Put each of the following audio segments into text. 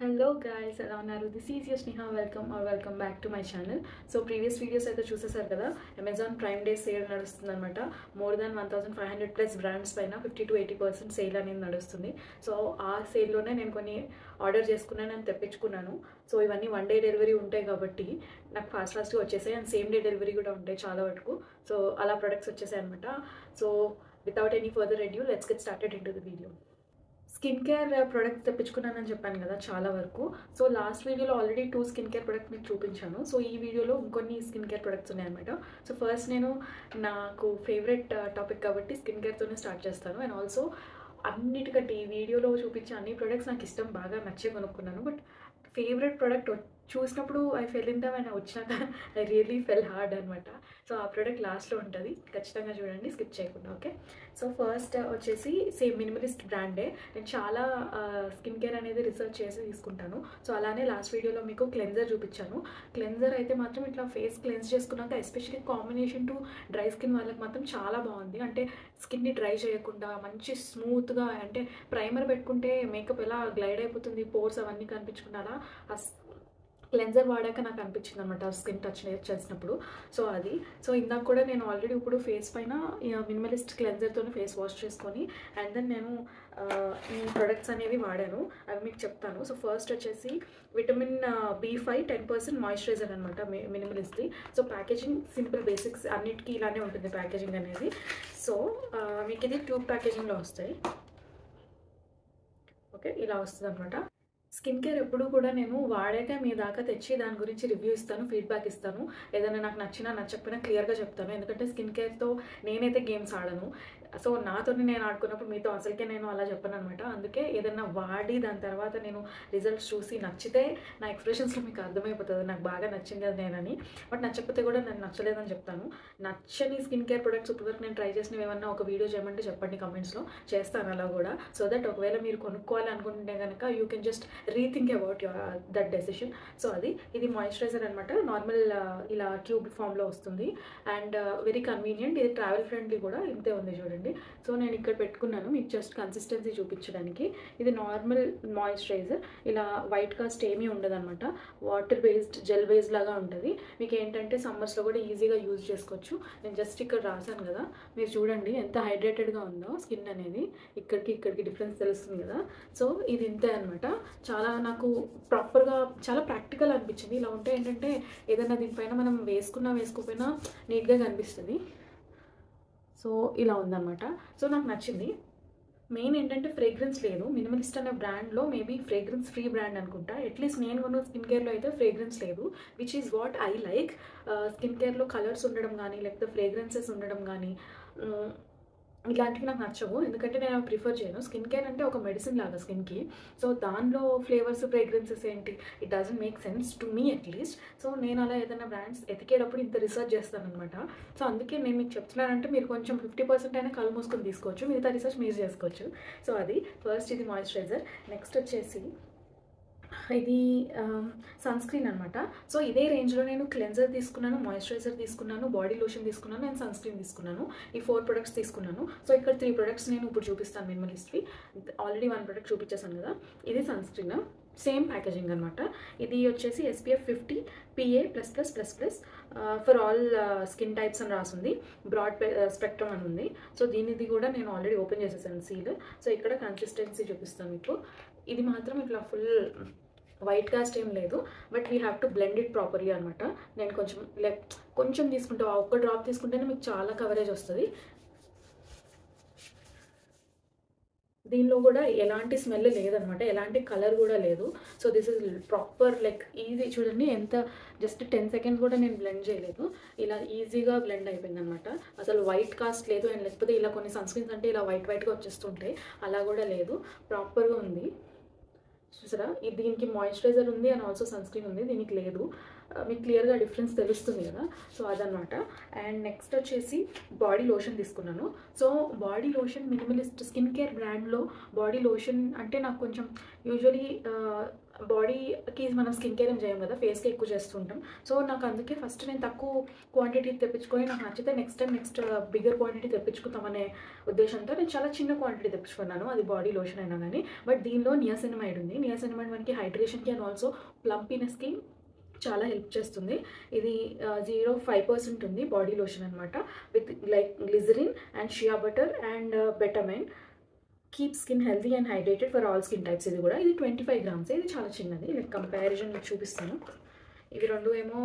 hello guys ఎలా ఉన్నారు this is yes Sneha welcome or welcome back to my channel so previous videos అయితే చూసేసారు కదా అమెజాన్ ప్రైమ్ డే సేల్ నడుస్తుంది అనమాట more than one thousand five hundred plus brands పైన fifty to eighty percent sale అనేది నడుస్తుంది సో ఆ సేల్లోనే నేను కొన్ని ఆర్డర్ చేసుకున్నాను అని తెప్పించుకున్నాను సో ఇవన్నీ వన్ డే డెలివరీ ఉంటాయి కాబట్టి నాకు ఫాస్ట్ ఫాస్ట్గా వచ్చేసాయి అండ్ సేమ్ డే డెలివరీ కూడా ఉంటాయి చాలా వరకు సో అలా ప్రొడక్ట్స్ వచ్చేసాయి అనమాట so without any further ado let's get started into the video skin care products తెప్పించుకున్నానని చెప్పాను కదా చాలా వరకు సో లాస్ట్ వీడియోలో already two skin care product మీకు చూపించాను సో ఈ వీడియోలో ఇంకొన్ని స్కిన్ కేర్ ప్రొడక్ట్స్ ఉన్నాయన్నమాట సో ఫస్ట్ నేను నాకు ఫేవరెట్ టాపిక్ కాబట్టి స్కిన్ కేర్తోనే స్టార్ట్ చేస్తాను అండ్ ఆల్సో అన్నిటికంటే ఈ వీడియోలో చూపించే అన్ని ప్రొడక్ట్స్ నాకు ఇష్టం బాగా నచ్చే కొనుక్కున్నాను బట్ ఫేవరెట్ ప్రోడక్ట్ చూసినప్పుడు I fell in them and వచ్చినాక ఐ రియలీ ఫెల్ హార్డ్ అనమాట సో ఆ ప్రోడక్ట్ లాస్ట్లో ఉంటుంది ఖచ్చితంగా చూడండి స్కిప్ చేయకుండా ఓకే సో ఫస్ట్ వచ్చేసి సేమ్ మినిమలిస్ట్ బ్రాండే నేను చాలా స్కిన్ కేర్ అనేది రీసెర్చ్ చేసి తీసుకుంటాను సో అలానే లాస్ట్ వీడియోలో మీకు క్లెన్జర్ చూపించాను క్లెన్జర్ అయితే మాత్రం ఇట్లా ఫేస్ క్లెన్స్ చేసుకున్నాక especially combination to dry skin వాళ్ళకి మాత్రం చాలా బాగుంది అంటే స్కిన్ని డ్రై చేయకుండా మంచి స్మూత్గా అంటే ప్రైమర్ పెట్టుకుంటే మేకప్ ఎలా గ్లైడ్ అయిపోతుంది పోర్స్ అవన్నీ కనిపించకుండా అలా క్లెన్జర్ వాడాక నాకు అనిపించింది అనమాట స్కిన్ టచ్ చేసినప్పుడు సో అది సో ఇందాక కూడా నేను ఆల్రెడీ ఇప్పుడు ఫేస్ పైన మినిమలిస్ట్ క్లెన్జర్తో ఫేస్ వాష్ చేసుకొని అండ్ దెన్ నేను ఈ ప్రొడక్ట్స్ అనేవి వాడాను అవి మీకు చెప్తాను సో ఫస్ట్ వచ్చేసి vitamin B five ten percent moisturiser అనమాట మినిమలిస్ట్ది సో ప్యాకేజింగ్ సింపుల్ బేసిక్స్ అన్నిటికీ ఇలానే ఉంటుంది ప్యాకేజింగ్ అనేది సో మీకు ఇది ట్యూబ్ ప్యాకేజింగ్లో వస్తాయి ఓకే ఇలా వస్తుంది అనమాట స్కిన్ కేర్ ఎప్పుడు కూడా నేను వాడాక మీ దాకా తెచ్చి దాని గురించి రివ్యూ ఇస్తాను ఫీడ్బ్యాక్ ఇస్తాను ఏదైనా నాకు నచ్చినా నచ్చకపోయినా క్లియర్గా చెప్తాను ఎందుకంటే స్కిన్ కేర్తో నేనైతే గేమ్స్ ఆడను సో నాతోనే నేను ఆడుకున్నప్పుడు మీతో అసలుకే నేను అలా చెప్పను అనమాట అందుకే ఏదైనా వాడి దాని తర్వాత నేను రిజల్ట్స్ చూసి నచ్చితే నా ఎక్స్ప్రెషన్స్లో మీకు అర్థమైపోతుంది నాకు బాగా నచ్చింది అది నేనని బట్ నచ్చకపోతే కూడా నేను నచ్చలేదని చెప్తాను నచ్చని స్కిన్ కేర్ ప్రొడక్ట్స్ ఇప్పటివరకు నేను ట్రై చేసినవి ఏమన్నా ఒక వీడియో చేయమంటే చెప్పండి కమెంట్స్లో చేస్తాను అలా కూడా సో దట్ ఒకవేళ మీరు కొనుక్కోవాలి అనుకుంటే కనుక you can just rethink about your that decision so అది ఇది మాయిశ్చరైజర్ అనమాట నార్మల్ ఇలా ట్యూబ్ ఫామ్లో వస్తుంది అండ్ వెరీ కన్వీనియంట్ ఇది ట్రావెల్ ఫ్రెండ్లీ కూడా ఇంతే ఉంది చూడండి సో నేను ఇక్కడ పెట్టుకున్నాను మీకు జస్ట్ కన్సిస్టెన్సీ చూపించడానికి ఇది నార్మల్ మాయిశ్చరైజర్ ఇలా వైట్ కాస్ట్ ఏమీ ఉండదన్నమాట వాటర్ బేస్డ్ జెల్ బేస్డ్ లాగా ఉంటుంది మీకు ఏంటంటే సమ్మర్స్లో కూడా ఈజీగా యూజ్ చేసుకోవచ్చు నేను జస్ట్ ఇక్కడ రాశాను కదా మీరు చూడండి ఎంత హైడ్రేటెడ్గా ఉందో స్కిన్ అనేది ఇక్కడికి ఇక్కడికి డిఫరెన్స్ తెలుస్తుంది కదా సో ఇది ఇంతే అనమాట చాలా నాకు ప్రాపర్గా చాలా ప్రాక్టికల్ అనిపించింది ఇలా ఉంటే ఏంటంటే ఏదైనా దీనిపైన మనం వేసుకున్నా వేసుకోకపోయినా నీట్గా కనిపిస్తుంది సో ఇలా ఉందన్నమాట సో నాకు నచ్చింది మెయిన్ ఏంటంటే ఫ్రేగ్రెన్స్ లేదు మినిమలిస్ట్ అనే బ్రాండ్లో మేబీ ఫ్రేగ్రెన్స్ ఫ్రీ బ్రాండ్ అనుకుంటా అట్లీస్ట్ నేను కొన్న స్కిన్ కేర్లో అయితే ఫ్రేగ్రెన్స్ లేదు which is what I like skin కేర్లో కలర్స్ ఉండడం కానీ లేకపోతే ఫ్రేగ్రెన్సెస్ ఉండడం కానీ ఇలాంటివి నాకు నచ్చవు ఎందుకంటే నేను అవి ప్రిఫర్ చేయను స్కిన్ కేర్ అంటే ఒక మెడిసిన్ లాగా స్కిన్కి సో దానిలో ఫ్లేవర్స్ ఫ్రేగ్రెన్సెస్ ఏంటి it doesn't make sense to me at least so నేను అలా ఏదైనా బ్రాండ్స్ ఎతికేటప్పుడు ఇంత రీసెర్చ్ చేస్తానమాట సో అందుకే నేను మీకు చెప్తున్నానంటే మీరు కొంచెం ఫిఫ్టీ పర్సెంట్ అయినా కళ్ళు మూసుకొని తీసుకోవచ్చు మిగతా రీసెర్చ్ మీరు చేసుకోవచ్చు సో అది ఫస్ట్ ఇది మాయిశ్చరైజర్ నెక్స్ట్ వచ్చేసి ఇది సన్ స్క్రీన్ అనమాట సో ఇదే రేంజ్లో నేను క్లెన్జర్ తీసుకున్నాను మాయిశ్చరైజర్ తీసుకున్నాను బాడీ లోషన్ తీసుకున్నాను అండ్ సన్ స్క్రీన్ తీసుకున్నాను ఈ ఫోర్ ప్రొడక్ట్స్ తీసుకున్నాను సో ఇక్కడ త్రీ ప్రొడక్ట్స్ నేను ఇప్పుడు చూపిస్తాను మినిమలిస్ట్వి ఆల్రెడీ వన్ ప్రొడక్ట్ చూపించేసాను కదా ఇది సన్ స్క్రీన్ సేమ్ ప్యాకేజింగ్ అనమాట ఇది వచ్చేసి SPF fifty PA plus plus plus plus for all skin types అని రాసింది బ్రాడ్ స్పెక్ట్రమ్ అని ఉంది సో దీనిది కూడా నేను ఆల్రెడీ ఓపెన్ చేసేసాను సీల్ సో ఇక్కడ కన్సిస్టెన్సీ చూపిస్తాను మీకు ఇది మాత్రం ఇట్లా ఫుల్ వైట్ కాస్ట్ ఏం లేదు but we have to blend it properly అనమాట నేను కొంచెం లైక్ కొంచెం తీసుకుంటే ఒక్క డ్రాప్ తీసుకుంటేనే మీకు చాలా కవరేజ్ వస్తుంది దీనిలో కూడా ఎలాంటి స్మెల్ లేదనమాట ఎలాంటి కలర్ కూడా లేదు so this is proper like easy చూడండి ఎంత జస్ట్ టెన్ సెకండ్స్ కూడా నేను బ్లెండ్ చేయలేదు ఇలా ఈజీగా బ్లెండ్ అయిపోయింది అనమాట అసలు వైట్ కాస్ట్ లేదు అండ్ లేకపోతే ఇలా కొన్ని సన్స్క్రీన్స్ అంటే ఇలా వైట్ వైట్గా వచ్చేస్తుంటాయి అలా కూడా లేదు ప్రాపర్గా ఉంది చూసారా దీనికి మాయిశ్చరైజర్ ఉంది అండ్ ఆల్సో సన్ స్క్రీన్ ఉంది దీనికి లేదు మీకు క్లియర్గా డిఫరెన్స్ తెలుస్తుంది కదా సో అదనమాట అండ్ నెక్స్ట్ వచ్చేసి బాడీ లోషన్ తీసుకున్నాను so body lotion minimalist skin care బ్రాండ్లో బాడీ లోషన్ అంటే నాకు కొంచెం యూజువలీ బాడీకి మనం స్కిన్ కేర్ ఏం చేయం కదా ఫేస్కి ఎక్కువ చేస్తుంటాం సో నాకు అందుకే ఫస్ట్ నేను తక్కువ క్వాంటిటీ తెప్పించుకొని నాకు నచ్చితే next time next bigger quantity తెప్పించుకుంటామనే ఉద్దేశంతో నేను చాలా చిన్న క్వాంటిటీ తెప్పించుకున్నాను అది బాడీ లోషన్ అయినా కానీ బట్ దీనిలో నియాసినమైడ్ ఉంది నియాసినమైడ్ మనకి హైడ్రేషన్కి అండ్ ఆల్సో ప్లంపీనెస్కి చాలా హెల్ప్ చేస్తుంది ఇది జీరో ఫైవ్ పర్సెంట్ ఉంది బాడీ లోషన్ అనమాట with like glycerin and shea butter and betaine keep skin healthy and hydrated for all skin types ఇది కూడా ఇది ట్వంటీ ఫైవ్ గ్రామ్స్ ఇది చాలా చిన్నది లైక్ కంపారిజన్ చూపిస్తాను ఇవి రెండు ఏమో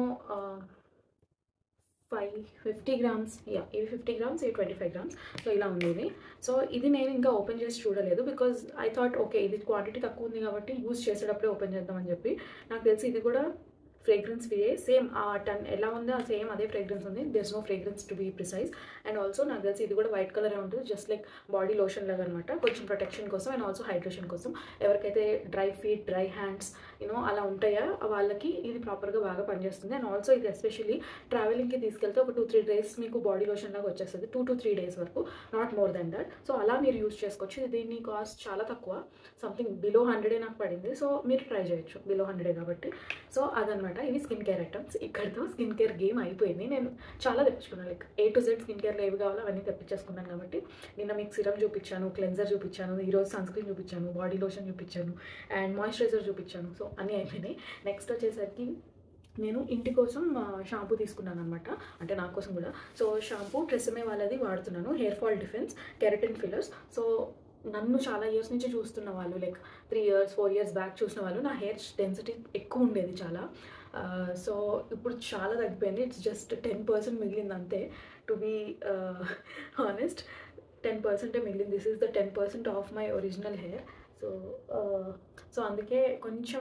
ఫైవ్ ఫిఫ్టీ గ్రామ్స్ యా ఇవి ఫిఫ్టీ గ్రామ్స్ ఇవి ట్వంటీ ఫైవ్ గ్రామ్స్ సో ఇలా ఉంది ఇది సో ఇది నేను ఇంకా ఓపెన్ చేసి చూడలేదు బికాజ్ ఐ థాట్ ఓకే ఇది క్వాంటిటీ తక్కువ ఉంది కాబట్టి యూస్ చేసేటప్పుడే ఓపెన్ చేద్దామని చెప్పి నాకు తెలిసి ఇది కూడా ఫ్రేగ్రెన్స్ ఫ్రీయే సేమ్ ఆ టన్ ఎలా ఉందో ఆ సేమ్ అదే ఫ్రేగ్రెన్స్ ఉంది there's no fragrance to be precise and also నాకు తెలిసి ఇది కూడా వైట్ కలరే ఉంటుంది జస్ట్ లైక్ బాడీ లోషన్ లాగా అనమాట కొంచెం ప్రొటెక్షన్ కోసం అండ్ ఆల్సో హైడ్రేషన్ కోసం ఎవరికైతే dry feet dry hands you know అలా ఉంటాయా వాళ్ళకి ఇది ప్రాపర్గా బాగా పనిచేస్తుంది అండ్ ఆల్సో ఇది ఎస్పెషల్లీ ట్రావెలింగ్కి తీసుకెళ్తే ఒక టూ త్రీ డేస్ మీకు బాడీ లోషన్ లాగా వచ్చేస్తుంది టూ టు త్రీ డేస్ వరకు not more than that so అలా మీరు యూస్ చేసుకోవచ్చు ఇది దీని కాస్ట్ చాలా తక్కువ సంథింగ్ బిలో హండ్రెడే నాకు పడింది సో మీరు ట్రై చేయొచ్చు బిలో హండ్రెడే కాబట్టి సో అదనమాట ఇవి స్కిన్ కేర్ ఐటమ్స్ ఇక్కడితో స్కిన్ కేర్ గేమ్ అయిపోయింది నేను చాలా తెప్పించుకున్నాను like A to Z skin కేర్లో ఏవి కావాలో అవన్నీ తెప్పించేసుకున్నాను కాబట్టి నిన్న మీకు సిరమ్ చూపించాను క్లెన్జర్ చూపించాను ఈరోజు సన్ స్క్రీన్ చూపించాను బాడీ లోషన్ చూపించాను అండ్ మాయిశ్చరైజర్ చూపించాను సో అన్నీ అయిపోయినాయి నెక్స్ట్ వచ్చేసరికి నేను ఇంటి కోసం షాంపూ తీసుకున్నాను అనమాట అంటే నా కోసం కూడా సో షాంపూ ట్రెస్మే వాళ్ళది వాడుతున్నాను hair fall defence keratin fillers so నన్ను చాలా ఇయర్స్ నుంచి చూస్తున్న వాళ్ళు like three years four years back చూసిన వాళ్ళు నా హెయిర్ డెన్సిటీ ఎక్కువ ఉండేది చాలా సో ఇప్పుడు చాలా తగ్గిపోయింది ఇట్స్ జస్ట్ టెన్ పర్సెంట్ మిగిలింది అంతే టు బీ హానెస్ట్ టెన్ పర్సెంటే మిగిలింది this is the ten percent of my original hair so so అందుకే కొంచెం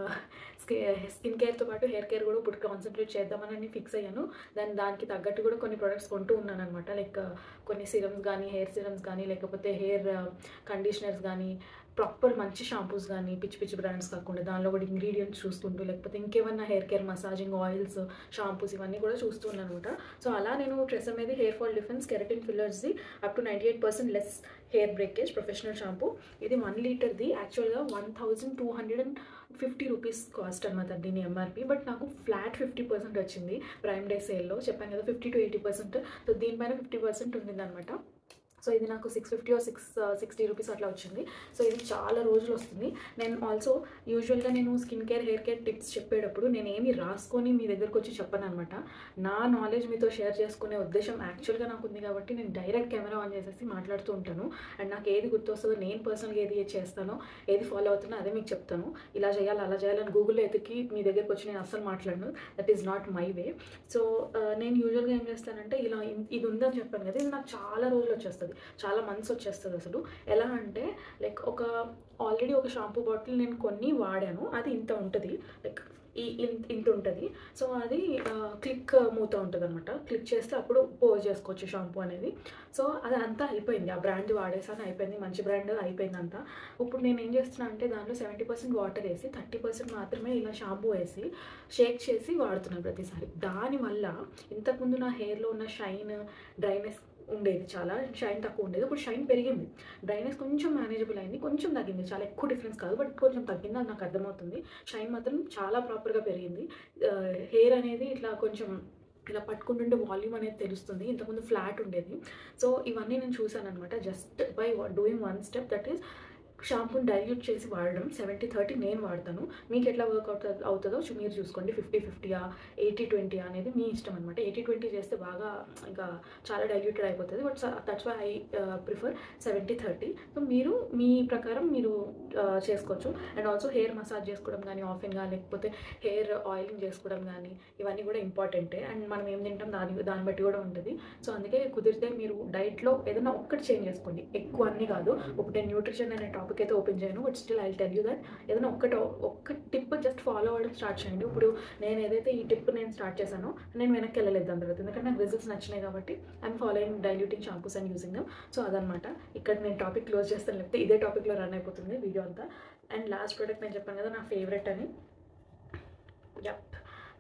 స్కిన్ కేర్తో పాటు హెయిర్ కేర్ కూడా ఇప్పుడు కాన్సన్ట్రేట్ చేద్దామని ఫిక్స్ అయ్యాను దాని దానికి తగ్గట్టు కూడా కొన్ని ప్రొడక్ట్స్ కొంటూ ఉన్నాను అనమాట లైక్ కొన్ని సిరమ్స్ కానీ హెయిర్ సిరమ్స్ కానీ లేకపోతే హెయిర్ కండిషనర్స్ కానీ ప్రాపర్ మంచి షాంపూస్ కానీ పిచ్చి పిచ్చి బ్రాండ్స్ కాకుండా దానిలో కూడా ఇంగ్రీడియంట్స్ చూస్తుంటూ లేకపోతే ఇంకేమన్నా hair care massaging oils shampoos ఇవన్నీ కూడా చూస్తున్నాను అనమాట సో అలా నేను ట్రెస్ అనేది హెయిర్ ఫాల్ డిఫెన్స్ కెరటిన్ ఫిల్లర్స్ది up to ninety eight percent less hair breakage professional shampoo ఇది వన్ లీటర్ది యాక్చువల్గా one thousand two hundred and fifty rupees cost అనమాట దీని ఎంఆర్పి బట్ నాకు ఫ్లాట్ ఫిఫ్టీ పర్సెంట్ వచ్చింది ప్రైమ్ డే సేల్లో చెప్పాను కదా fifty to eighty percent so దీనిపైన ఫిఫ్టీ పర్సెంట్ ఉండిందనమాట సో ఇది నాకు six fifty or six sixty rupees అట్లా వచ్చింది సో ఇది చాలా రోజులు వస్తుంది నేను ఆల్సో యూజువల్గా నేను skin care hair care tips చెప్పేటప్పుడు నేను ఏమి రాసుకొని మీ దగ్గరకు వచ్చి చెప్పను అనమాట నా నాలెడ్జ్ మీతో షేర్ చేసుకునే ఉద్దేశం యాక్చువల్గా నాకు ఉంది కాబట్టి నేను డైరెక్ట్ కెమెరా ఆన్ చేసేసి మాట్లాడుతూ ఉంటాను అండ్ నాకు ఏది గుర్తొస్తుందో నేను పర్సనల్గా ఏది చేస్తానో ఏది ఫాలో అవుతున్నా అదే మీకు చెప్తాను ఇలా చేయాలి అలా చేయాలని గూగుల్లో ఎతికి మీ దగ్గరకు వచ్చి నేను అస్సలు మాట్లాడను that is not my way so నేను యూజువల్గా ఏం చేస్తానంటే ఇలా ఇది ఉందని చెప్పాను కదా ఇది నాకు చాలా రోజులు వచ్చేస్తుంది చాలా మంత్స్ వచ్చేస్తుంది అసలు ఎలా అంటే లైక్ ఒక ఆల్రెడీ ఒక షాంపూ బాటిల్ నేను కొన్ని వాడాను అది ఇంత ఉంటుంది లైక్ ఈ ఇంత ఉంటుంది సో అది క్లిక్ మూత ఉంటుంది అనమాట క్లిక్ చేస్తే అప్పుడు పోజ్ చేసుకోవచ్చు షాంపూ అనేది సో అది అంతా అయిపోయింది ఆ బ్రాండ్ వాడేసాను అయిపోయింది మంచి బ్రాండ్ అయిపోయింది అంతా ఇప్పుడు నేను ఏం చేస్తున్నా అంటే దాంట్లో సెవెంటీ పర్సెంట్ వాటర్ వేసి థర్టీ పర్సెంట్ మాత్రమే ఇలా షాంపూ వేసి షేక్ చేసి వాడుతున్నాను ప్రతిసారి దానివల్ల ఇంతకుముందు నా హెయిర్లో ఉన్న షైన్ డ్రైనెస్ ఉండేది చాలా షైన్ తక్కువ ఉండేది ఇప్పుడు షైన్ పెరిగింది డ్రైనెస్ కొంచెం మేనేజబుల్ అయింది కొంచెం తగ్గింది చాలా ఎక్కువ డిఫరెన్స్ కాదు బట్ కొంచెం తగ్గింది అది నాకు అర్థమవుతుంది షైన్ మాత్రం చాలా ప్రాపర్గా పెరిగింది హెయిర్ అనేది ఇట్లా కొంచెం ఇలా పట్టుకుంటుంటే వాల్యూమ్ అనేది తెలుస్తుంది ఇంతకుముందు ఫ్లాట్ ఉండేది సో ఇవన్నీ నేను చూసాను అనమాట just by doing one step that is షాంపూని డైల్యూట్ చేసి వాడడం సెవెంటీ థర్టీ నేను వాడతాను మీకు ఎట్లా వర్కౌట్ అవుతుందో మీరు చూసుకోండి ఫిఫ్టీ ఫిఫ్టీయా ఎయిటీ ట్వంటీ అనేది మీ ఇష్టం అనమాట ఎయిటీ ట్వంటీ చేస్తే బాగా ఇంకా చాలా డైల్యూటెడ్ అయిపోతుంది but that's why I prefer seventy thirty so మీరు మీ ప్రకారం మీరు చేసుకోవచ్చు అండ్ ఆల్సో హెయిర్ మసాజ్ చేసుకోవడం కానీ ఆఫెన్గా లేకపోతే హెయిర్ ఆయిలింగ్ చేసుకోవడం కానీ ఇవన్నీ కూడా ఇంపార్టెంటే అండ్ మనం ఏం తింటాం దాని దాన్ని బట్టి కూడా ఉంటుంది సో అందుకే కుదిరితే మీరు డైట్లో ఏదైనా ఒక్కటి చేంజ్ చేసుకోండి ఎక్కువ అన్నీ కాదు ఒకటే న్యూట్రిషన్ అనే టాపిక్ అయితే ఓపెన్ చేయను but still I tell you that ఏదైనా ఒక్కటి ఒక్క టిప్ జస్ట్ ఫాలో అవ్వడం స్టార్ట్ చేయండి ఇప్పుడు నేను ఏదైతే ఈ టిప్ నేను స్టార్ట్ చేశానో నేను వెనక్కి వెళ్ళలేదు దాని తర్వాత ఎందుకంటే నాకు రిజల్ట్స్ నచ్చినాయి కాబట్టి I'm following diluting shampoos and using them so అదనమాట ఇక్కడ నేను టాపిక్ క్లోజ్ చేస్తాను లేకపోతే ఇదే టాపిక్లో రన్ అయిపోతుంది వీడియో అంతా అండ్ లాస్ట్ ప్రోడక్ట్ నేను చెప్పాను కదా నా ఫేవరెట్ అని యప్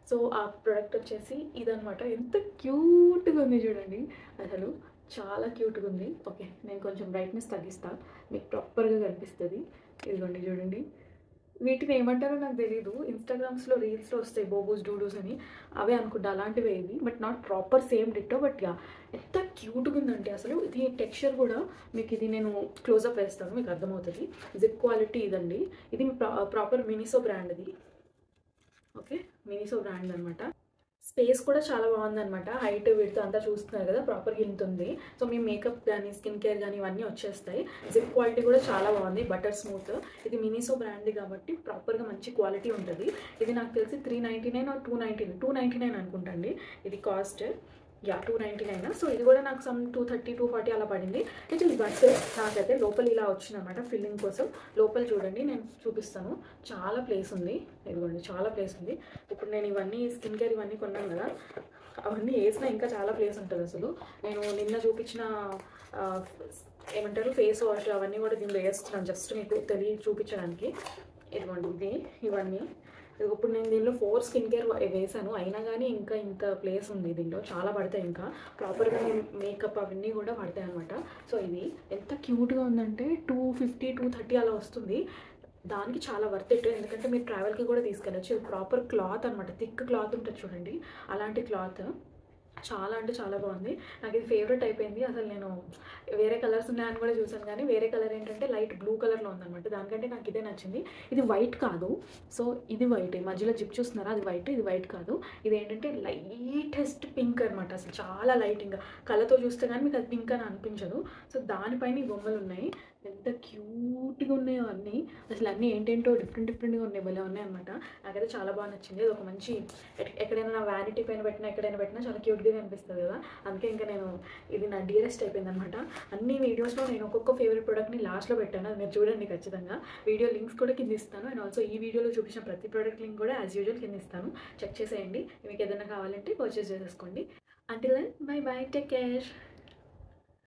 సో ఆ ప్రోడక్ట్ వచ్చేసి ఇదనమాట ఎంత క్యూట్గా ఉంది చూడండి అసలు చాలా క్యూట్గా ఉంది ఓకే నేను కొంచెం బ్రైట్నెస్ తగ్గిస్తా మీకు ప్రాపర్గా కనిపిస్తుంది ఇదిగోండి చూడండి వీటిని ఏమంటారో నాకు తెలియదు ఇన్స్టాగ్రామ్స్లో రీల్స్లో వస్తాయి బోబూస్ డూడూస్ అని అవే అనుకుంటా అలాంటివే ఇవి but not proper same ditto but yeah ఎంత క్యూట్గా ఉందంటే అసలు ఇది టెక్స్చర్ కూడా మీకు ఇది నేను క్లోజప్ వేస్తాను మీకు అర్థమవుతుంది జిప్ క్వాలిటీ ఇదండి ఇది ప్రాపర్ మినిసో బ్రాండ్ ఇది ఓకే మినిసో బ్రాండ్ అనమాట స్పేస్ కూడా చాలా బాగుందన్నమాట హైట్ విడ్త్ అంతా చూస్తున్నారు కదా ప్రాపర్గా ఇంత ఉంది సో మీ మేకప్ కానీ స్కిన్ కేర్ కానీ ఇవన్నీ వచ్చేస్తాయి జిప్ క్వాలిటీ కూడా చాలా బాగుంది బటర్ స్మూత్ ఇది మినిసో బ్రాండ్ కాబట్టి ప్రాపర్గా మంచి క్వాలిటీ ఉంటుంది ఇది నాకు తెలిసి three ninety nine two ninety two ninety nine అనుకుంటండి ఇది cost yeah two ninety nine so ఇది కూడా నాకు some two thirty two forty అలా పడింది ఇట్ ఈస్ బట్ నాకైతే లోపల ఇలా వచ్చిందన్నమాట ఫిల్లింగ్ కోసం లోపల చూడండి నేను చూపిస్తాను చాలా ప్లేస్ ఉంది ఇదిగోండి చాలా ప్లేస్ ఉంది ఇప్పుడు నేను ఇవన్నీ స్కిన్ కేర్ ఇవన్నీ కొన్నాను కదా అవన్నీ వేసినా ఇంకా చాలా ప్లేస్ ఉంటుంది అసలు నేను నిన్న చూపించిన ఆ, ఏమంటారు ఫేస్ వాష్ అవన్నీ కూడా దీనిలో వేస్తున్నాను జస్ట్ మీకు తెలియ చూపించడానికి ఇదిగోండి ఇది ఇవన్నీ ఇది ఇప్పుడు నేను దీనిలో ఫోర్ స్కిన్ కేర్ వేసాను అయినా కానీ ఇంకా ఇంత ప్లేస్ ఉంది దీనిలో చాలా పడతాయి ఇంకా ప్రాపర్గా నేను మేకప్ అవన్నీ కూడా పడతాయి అనమాట సో ఇది ఎంత క్యూట్గా ఉందంటే టూ ఫిఫ్టీ టూ థర్టీ అలా వస్తుంది దానికి చాలా వర్త్ ఇట్ ఎందుకంటే మీరు ట్రావెల్కి కూడా తీసుకెళ్ళచ్చు ఇది ప్రాపర్ క్లాత్ అనమాట థిక్ క్లాత్ ఉంటుంది చూడండి అలాంటి క్లాత్ చాలా అంటే చాలా బాగుంది నాకు ఇది ఫేవరెట్ అయిపోయింది అసలు నేను వేరే కలర్స్ ఉన్నాయని కూడా చూసాను కానీ వేరే కలర్ ఏంటంటే లైట్ బ్లూ కలర్లో ఉందన్నమాట దానికంటే నాకు ఇదే నచ్చింది ఇది వైట్ కాదు సో ఇది వైట్ మధ్యలో జిప్ చూస్తున్నారా అది వైట్ ఇది వైట్ కాదు ఇది ఏంటంటే లైటెస్ట్ పింక్ అనమాట అసలు చాలా లైట్ ఇంకా కళ్ళతో చూస్తే కానీ మీకు అది పింక్ అని అనిపించదు సో దానిపైన ఈ బొమ్మలు ఉన్నాయి ఎంత క్యూట్గా ఉన్నాయో అన్నీ అసలు అన్నీ ఏంటేంటో డిఫరెంట్ డిఫరెంట్గా ఉన్నాయి భలే ఉన్నాయి అనమాట నాకైతే చాలా బాగా నచ్చింది అది ఒక మంచి ఎక్- ఎక్కడైనా నా వ్యానిటీ పైన పెట్టినా ఎక్కడైనా పెట్టినా చాలా క్యూట్గా అనిపిస్తుంది కదా అందుకే ఇంకా నేను ఇది నా డియరెస్ట్ అయిపోయింది అనమాట అన్ని వీడియోస్లో నేను ఒక్కొక్క ఫేవరెట్ ప్రోడక్ట్ని లాస్ట్లో పెట్టాను అది మీరు చూడండి ఖచ్చితంగా వీడియో లింక్స్ కూడా కింద ఇస్తాను అండ్ ఆల్సో ఈ వీడియోలో చూపించిన ప్రతి ప్రోడక్ట్ లింక్ కూడా యాజ్ యూజువల్ కింద ఇస్తాను చెక్ చేసేయండి మీకు ఏదైనా కావాలంటే పర్చేస్ చేసేసుకోండి until then bye bye take care